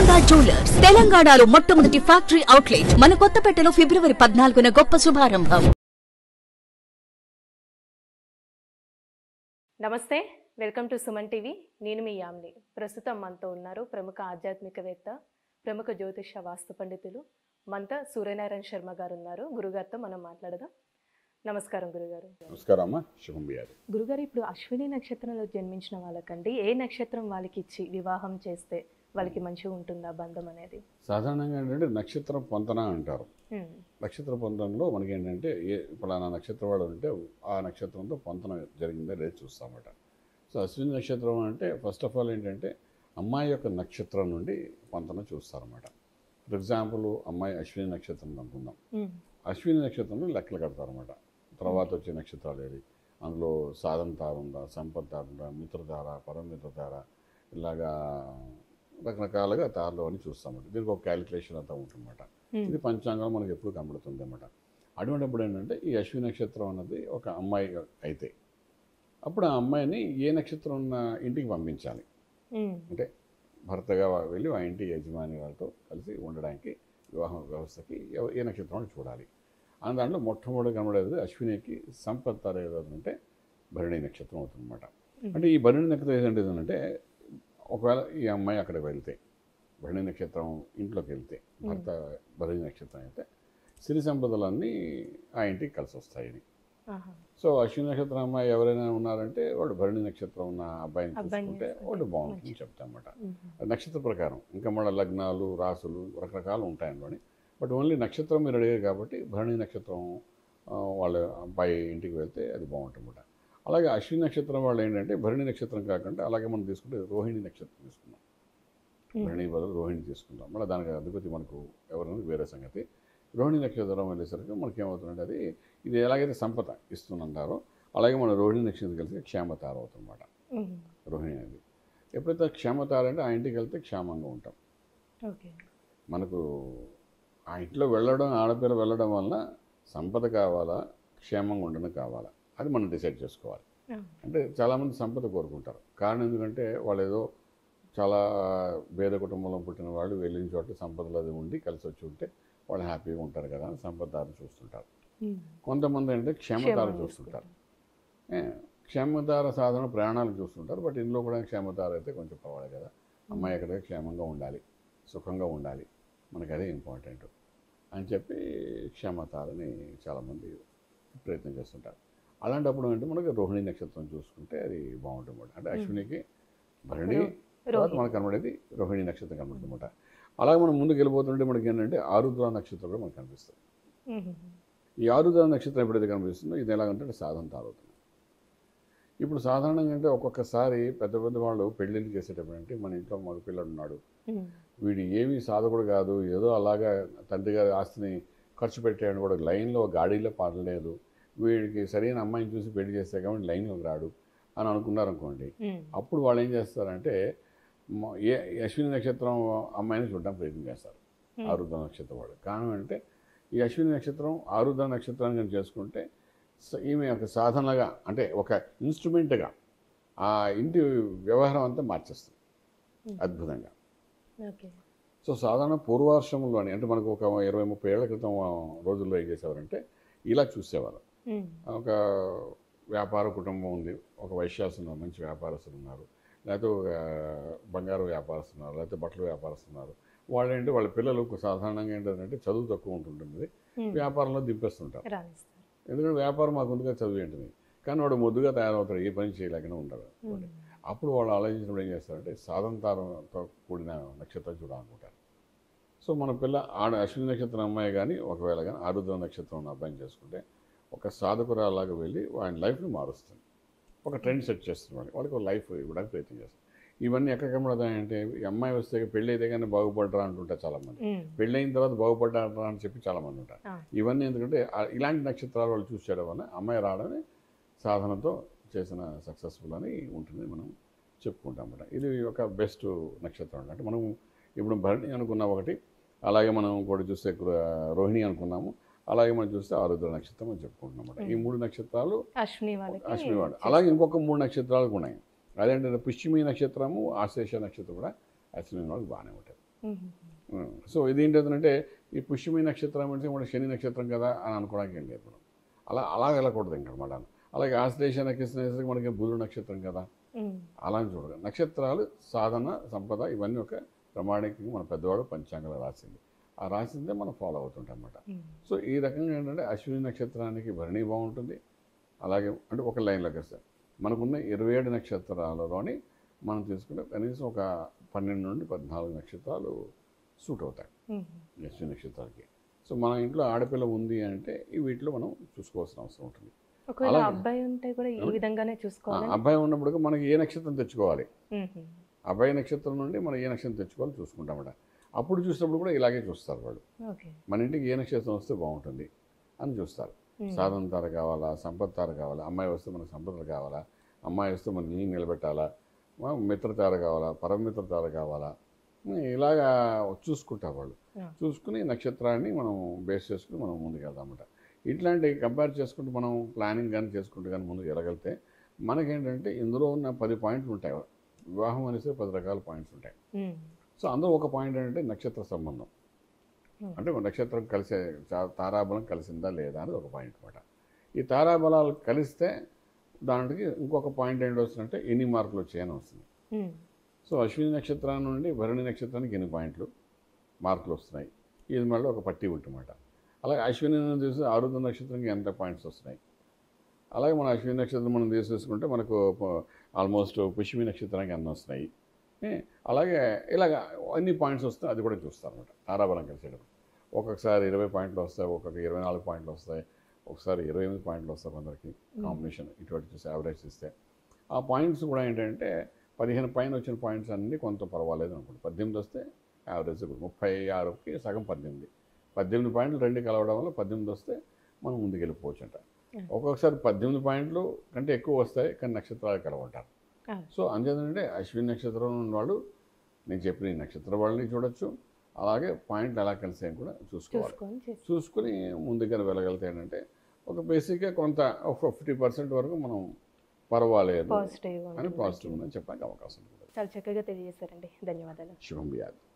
Golconda jewellers తెలంగాణలో మొట్టమొదటి factory outlet మన కొత్తపేటలో ఫిబ్రవరి పద్నాలుగున గొప్ప శుభారంభం నమస్తే వెల్కమ్ టు సుమన్ టీవీ నేను మీ యామ్ని ప్రస్తుతం మనతో ఉన్నారు ప్రముఖ ఆధ్యాత్మికవేత్త ప్రముఖ జ్యోతిష వాస్తు పండితులు మనతో సూర్యనారాయణ శర్మ గారు ఉన్నారు గురుగారితో మనం మాట్లాడదాం నమస్కారం గురుగారు నమస్కారం అమ్మా శుభం బియాది గురుగారు ఇప్పుడు అశ్విని నక్షత్రంలో జన్మించిన వాళ్ళకండి ఏ నక్షత్రం వాళ్ళకి ఇచ్చి వివాహం చేస్తే వాళ్ళకి మంచిగా ఉంటుందా బంధం అనేది సాధారణంగా ఏంటంటే నక్షత్రం పొంతన అంటారు ఉమ్, నక్షత్ర పొంతనలో మనకి ఏంటంటే ఏ పలానా నక్షత్రం వాడు ఉంటే ఆ నక్షత్రంతో పొంతన జరిగిందా లేదు చూస్తామట సో అశ్విని నక్షత్రం అంటే ఫస్ట్ ఆఫ్ ఆల్ ఏంటంటే అమ్మాయి యొక్క నక్షత్రం నుండి పొంతన చూస్తారన్నమాట ఫర్ ఎగ్జాంపుల్ అమ్మాయి అశ్విని నక్షత్రం అనుకుందాం ఉమ్, అశ్విని నక్షత్రంలో లెక్కలు కడతారన్నమాట తర్వాత వచ్చే నక్షత్రాలు ఏది అందులో సాధన తార ఉందా సంపత్ తార ఉందా మిత్రతార పరమిత్ర తార ఇలాగా రకరకాలుగా తారలు అని చూస్తామన్నమాట దీనికి ఒక క్యాలిక్యులేషన్ అంతా ఉంటుందన్నమాట ఉమ్, ఇది పంచాంగం మనకి ఎప్పుడు కనబడుతుంది అన్నమాట అటువంటిప్పుడు ఏంటంటే ఈ అశ్విని నక్షత్రం అన్నది ఒక అమ్మాయి అయితే అప్పుడు ఆ అమ్మాయిని ఏ నక్షత్రం ఉన్న ఇంటికి పంపించాలి ఉమ్, అంటే భర్తగా వెళ్ళి ఆ ఇంటి యజమాని వాళ్ళతో కలిసి ఉండడానికి వివాహ వ్యవస్థకి ఎవ- ఏ నక్షత్రం అని చూడాలి ఆ దాంట్లో మొట్టమొదటి కనబడేది అశ్వినికి సంపత్తార ఏదంటే భరణి నక్షత్రం అవుతుందన్నమాట అంటే ఈ భరణి నక్షత్రం ఏదంటే ఏంటంటే ఒకవేళ ఈ అమ్మాయి అక్కడికి వెళ్తే భరణి నక్షత్రం ఇంట్లోకి వెళ్తే భర్త భరణి నక్షత్రం అయితే సిరి సంపదలన్నీ ఆ ఇంటికి కలిసి వస్తాయని ఆహా, సో అశ్విని నక్షత్రం అమ్మాయి ఎవరైనా ఉన్నారంటే వాళ్ళు భరణి నక్షత్రం ఉన్న అబ్బాయిని అబ్బాయిని చూసుకుంటే చూసుకుంటే వాళ్ళు బాగుంటుంది చెప్తామన్నమాట ఉమ్, నక్షత్ర ప్రకారం ఇంకా మన లగ్నాలు రాసులు రకరకాలు ఉంటాయండి బట్ ఓన్లీ నక్షత్రం మీరు అడిగారు కాబట్టి భరణి నక్షత్రం ఆ, వాళ్ళ అబ్బాయి ఇంటికి వెళ్తే అది బాగుంటుందన్నమాట అలాగే అశ్విని నక్షత్రం వాళ్ళు ఏంటంటే భరణి నక్షత్రం కాకుండా అలాగే మనం తీసుకుంటే రోహిణి నక్షత్రం తీసుకుందాం ఉమ్, భరణి బదులు రోహిణి తీసుకుందాం మళ్ళీ దానికి అధిపతి మనకు ఎవరన్నది వేరే సంగతి రోహిణి నక్షత్రం వెళ్ళేసరికి మనకి ఏమవుతుందంటే అది ఇది ఎలాగైతే సంపద ఇస్తుందంటారో అలాగే మన రోహిణి నక్షత్రం కలిసి క్షేమతార అవుతుందన్నమాట ఉమ్, రోహిణి అనేది ఎప్పుడైతే క్షేమతార అంటే ఆ ఇంటికి వెళ్తే క్షేమంగా ఉంటాం ఓకే మనకు ఆ ఇంట్లో వెళ్ళడం ఆడపిల్ల వెళ్ళడం వలన సంపద కావాలా క్షేమంగా ఉండడం కావాలా అది మనం డిసైడ్ చేసుకోవాలి ఆ, అంటే చాలామంది సంపద కోరుకుంటారు కారణం ఎందుకంటే వాళ్ళు ఏదో చాలా పేద కుటుంబంలో పుట్టిన వాళ్ళు వెళ్ళిన చోట సంపదలు అది ఉండి కలిసి వచ్చి ఉంటే వాళ్ళు హ్యాపీగా ఉంటారు కదా అని సంపదారు చూస్తుంటారు ఉమ్, కొంతమంది అంటే క్షేమతార క్షేమం చూస్తుంటారు ఏ, క్షేమతార సాధన ప్రయాణాలు చూస్తుంటారు బట్ ఇందులో కూడా క్షేమతార అయితే కొంచెం పర్వాలేదు కదా అమ్మాయి ఎక్కడ క్షేమంగా ఉండాలి సుఖంగా ఉండాలి మనకి అదే ఇంపార్టెంట్ అని చెప్పి క్షేమతారని చాలామంది ప్రయత్నం చేస్తుంటారు అలాంటప్పుడు అంటే మనకి రోహిణి నక్షత్రం చూసుకుంటే అది బాగుంటుంది అంటే అశ్వినికి భరణి రో- తర్వాత రోహిణి. మనకు కనబడేది రోహిణి నక్షత్రం కనబడుతుంది అనమాట అలాగే మనం ముందుకు వెళ్ళిపోతుంటే మనకి ఏంటంటే ఆరుద్ర నక్షత్రం కూడా మనకు కనిపిస్తుంది ఉమ్, ఈ ఆరుద్ర నక్షత్రం ఎప్పుడైతే కనిపిస్తుందో ఇది ఎలాగంటే సాధన తారవుతుంది ఇప్పుడు సాధారణంగా అంటే ఒక్కొక్కసారి పెద్ద పెద్ద వాళ్ళు పెళ్ళిళ్ళు చేసేటప్పుడు అంటే మన ఇంట్లో మగ పిల్లడు ఉన్నాడు ఉమ్, వీడు ఏమీ సాధకుడు కాదు ఏదో అలాగా తండ్రి గారి ఆస్తిని ఖర్చు పెట్టాడు కూడా లైన్లో గాడీలో పాడలేదు వీడికి సరైన అమ్మాయిని చూసి పెళ్లి చేస్తే కాబట్టి లైన్లోకి రాడు అని అనుకున్నారనుకోండి ఉమ్, అప్పుడు వాళ్ళు ఏం చేస్తారంటే మ- ఏ అశ్విని నక్షత్రం అమ్మాయిని చూడడానికి ప్రయత్నం చేస్తారు Hmm. ఆరుద్ర నక్షత్రం వాడు కారణం అంటే ఈ అశ్విని నక్షత్రం ఆరుద్ర నక్షత్రాన్ని కనుక చేసుకుంటే స- ఈమె ఒక సాధనగా అంటే ఒక ఇన్స్ట్రుమెంట్గా ఆ ఇంటి వ్యవహారం అంతా మార్చేస్తుంది Hmm. అద్భుతంగా ఓకే సో సాధారణ పూర్వాశ్రమంలోని అంటే మనకు ఒక ఇరవై ముప్పై ఏళ్ల క్రితం రోజుల్లో ఏం చేసేవారంటే ఇలా చూసేవారు ఉమ్, ఒక వ్యాపార కుటుంబం ఉంది ఒక వైశ్యాసులు ఉన్నారు మంచి వ్యాపారస్తులు ఉన్నారు లేకపోతే ఒక బంగారు వ్యాపారస్తులు ఉన్నారు లేకపోతే బట్టల వ్యాపారస్తులు ఉన్నారు వాళ్ళు ఏంటి వాళ్ళ పిల్లలకు సాధారణంగా ఏంటంటే చదువు తక్కువ ఉంటుంటుంది ఉమ్, వ్యాపారంలో దింపేస్తుంటారు రాణిస్తారు ఎందుకంటే వ్యాపారం మాకు ముందుగా చదువు ఏంటిది కానీ వాడు ముద్దుగా తయారవుతాడు ఏ పని చేయలేకనే ఉంటాడు ఉమ్, అప్పుడు వాళ్ళు ఆలోచించినప్పుడు ఏం చేస్తారంటే సాధనతారంతో కూడిన నక్షత్రం చూడాలనుకుంటారు సో మన పిల్ల ఆడ అశ్విని నక్షత్రం అమ్మాయి కానీ ఒకవేళ కానీ ఆరుద్ర నక్షత్రం ఉన్న అబ్బాయిని చేసుకుంటే ఒక సాధకురాలాగా వెళ్ళి వాడి లైఫ్ని మారుస్తుంది ఒక ట్రెండ్ సెట్ చేస్తుంది వాడికి వాళ్ళకి ఒక లైఫ్ ఇవ్వడానికి ప్రయత్నం చేస్తుంది ఇవన్నీ ఎక్కడ కనబడతాయంటే ఈ అమ్మాయి వస్తే పెళ్ళి అయితే కానీ బాగుపడరా అంటుంటారు చాలామంది ఉమ్, పెళ్ళి అయిన తర్వాత బాగుపడ్డారా అని చెప్పి చాలామంది ఉంటారు ఆ. ఇవన్నీ ఎందుకంటే ఆ- ఇలాంటి నక్షత్రాలు వాళ్ళు చూసి చేయడం వల్ల అమ్మాయి రావడమే సాధనతో చేసిన సక్సెస్ఫుల్ అని ఉంటుంది మనం చెప్పుకుంటాం అన్నమాట ఇది ఒక బెస్ట్ నక్షత్రం అంటే మనం ఇప్పుడు భరణి అనుకున్న ఒకటి అలాగే మనం ఇంకోటి చూస్తే కృ- రోహిణి అనుకున్నాము అలాగే మనం చూస్తే ఆరుద్ర నక్షత్రం అని చెప్పుకుంటున్నాం అన్నమాట ఈ మూడు నక్షత్రాలు అశ్విని వాళ్ళకి అశ్విని వాడు అలాగే ఇంకొక మూడు నక్షత్రాలు కూడా ఉన్నాయి అదేంటంటే పుష్యమి నక్షత్రము ఆశేష నక్షత్రం కూడా అశ్విని వాళ్ళకి బాగానే ఉంటుంది మ్మ్. సో ఇదేంటంటే ఈ పుష్యమి నక్షత్రం అంటే మన శని నక్షత్రం కదా అని అనుకోవడానికి ఏం లేదు మనం అలా అలా వెళ్ళకూడదు ఇంకా అనమాట అలాగే ఆశ్లేష నక్షత్రం మనకి బుధుడు నక్షత్రం కదా మ్మ్. అలా అని చూడదు నక్షత్రాలు సాధన సంపద ఇవన్నీ ఒక ప్రమాణికంగా మన పెద్దవాడు పంచాంగంలో రాసింది ఆ రాసిందే మనం ఫాలో అవుతుంటాం అన్నమాట మ్మ్. సో ఈ రకంగా ఏంటంటే అశ్విని నక్షత్రానికి భరణి బాగుంటుంది అలాగే అంటే ఒక లైన్లోకి వస్తాయి మనకున్న ఇరవై ఏడు నక్షత్రాలలోని మనం తీసుకుంటే కనీసం ఒక పన్నెండు నుండి పద్నాలుగు నక్షత్రాలు సూట్ అవుతాయి మ్మ్. అశ్విని నక్షత్రాలకి సో మన ఇంట్లో ఆడపిల్ల ఉంది అంటే ఈ వీటిలో మనం చూసుకోవాల్సిన అవసరం ఉంటుంది ఒకవేళ అలాగే. అబ్బాయి ఉంటే కూడా ఈ విధంగానే ఆ, చూసుకోవాలి అబ్బాయి ఉన్నప్పుడు మనకి ఏ నక్షత్రం తెచ్చుకోవాలి మ్మ్. అబ్బాయి నక్షత్రం నుండి మనం ఏ నక్షత్రం తెచ్చుకోవాలి చూసుకుంటామట అప్పుడు చూసినప్పుడు కూడా ఇలాగే చూస్తారు వాళ్ళు ఓకే మన ఇంటికి ఏ నక్షత్రం వస్తే బాగుంటుంది అని చూస్తారు మ్మ్. సాధన తార కావాలా సంపత్ తార కావాలా అమ్మాయి వస్తే మనకు సంపద కావాలా అమ్మాయి వస్తే మనకి ఇల్లు నిలబెట్టాలా మా మిత్రతార కావాలా పరమిత్ర తార కావాలా ఉమ్, ఇలాగా చూసుకుంటారు వాళ్ళు ఆ. చూసుకుని నక్షత్రాన్ని మనం బేస్ చేసుకుని మనం ముందుకు వెళ్దామన్నమాట ఇట్లాంటి కంపేర్ చేసుకుంటూ మనం ప్లానింగ్ కానీ చేసుకుంటూ కానీ ముందుకు వెళ్ళగలిగితే మనకేంటంటే ఇందులో ఉన్న పది పాయింట్లు ఉంటాయి వివాహం అనేసి పది రకాల పాయింట్స్ ఉంటాయి మ్మ్. సో అందులో ఒక పాయింట్ ఏంటంటే నక్షత్ర సంబంధం Hmm. అంటే ఒక నక్షత్రం కలిసే చా- తారాబలం కలిసిందా లేదా అనేది ఒక పాయింట్ అనమాట ఈ తారాబలాలు కలిస్తే దానికి ఇంకొక పాయింట్ ఏంటి వస్తుందంటే ఎన్ని మార్కులు వచ్చాయని వస్తుంది మ్మ్. సో అశ్విని నక్షత్రం నుండి భరణి నక్షత్రానికి ఎన్ని పాయింట్లు మార్కులు వస్తున్నాయి ఇది మళ్ళీ ఒక పట్టి ఉంటుందన్నమాట అలాగే అశ్విని నుండి చూసి ఆరుద్ర నక్షత్రానికి ఎంత పాయింట్స్ వస్తున్నాయి అలాగే మన అశ్విని నక్షత్రం మనం తీసేసుకుంటే మనకు ఆల్మోస్ట్ పుష్మి నక్షత్రానికి ఎన్ని వస్తున్నాయి ఏ, అలాగే ఇలాగ అన్ని పాయింట్స్ వస్తే అది కూడా చూస్తారు అనమాట తారాబలం కలిసేటప్పుడు ఒక్కొక్కసారి ఇరవై పాయింట్లు వస్తాయి ఒక్కొక్క ఇరవై నాలుగు పాయింట్లు వస్తాయి ఒకసారి ఇరవై ఎనిమిది పాయింట్లు వస్తాయి కొందరికి కాంబినేషన్ ఇటువంటి చూసి యావరేజ్ ఇస్తే ఆ పాయింట్స్ కూడా ఏంటంటే పదిహేను పైన వచ్చిన పాయింట్స్ అన్నీ కొంత పర్వాలేదు అనుకోండి పద్దెనిమిది వస్తే యావరేజ్ కూడా ముప్పై ఆరుకి సగం పద్దెనిమిది పద్దెనిమిది పాయింట్లు రెండు కలవడం వల్ల పద్దెనిమిది వస్తే మనం ముందుకు వెళ్ళిపోవచ్చు అంట Hmm. ఒక్కొక్కసారి పద్దెనిమిది పాయింట్లు కంటే ఎక్కువ వస్తాయి కానీ నక్షత్రాలు కలవంటారు ఆ. సో అంతేంటంటే అశ్విని నక్షత్రం ఉన్న వాళ్ళు నేను చెప్పిన ఈ నక్షత్ర వాళ్ళని చూడొచ్చు అలాగే పాయింట్లు ఎలా కలిసాయని కూడా చూసుకోవాలి చూసుకొని చేసి చూసుకుని ముందుగా వెళ్ళగలితే ఏంటంటే ఒక బేసిక్గా కొంత ఒక ఫిఫ్టీ పర్సెంట్ వరకు మనం పర్వాలేదు పాజిటివ్ అని పాజిటివ్ ఉందని చెప్పడానికి అవకాశం ఉంటుంది చాలా చక్కగా తెలియజేశారండి ధన్యవాదాలు శుభం వ్యాధి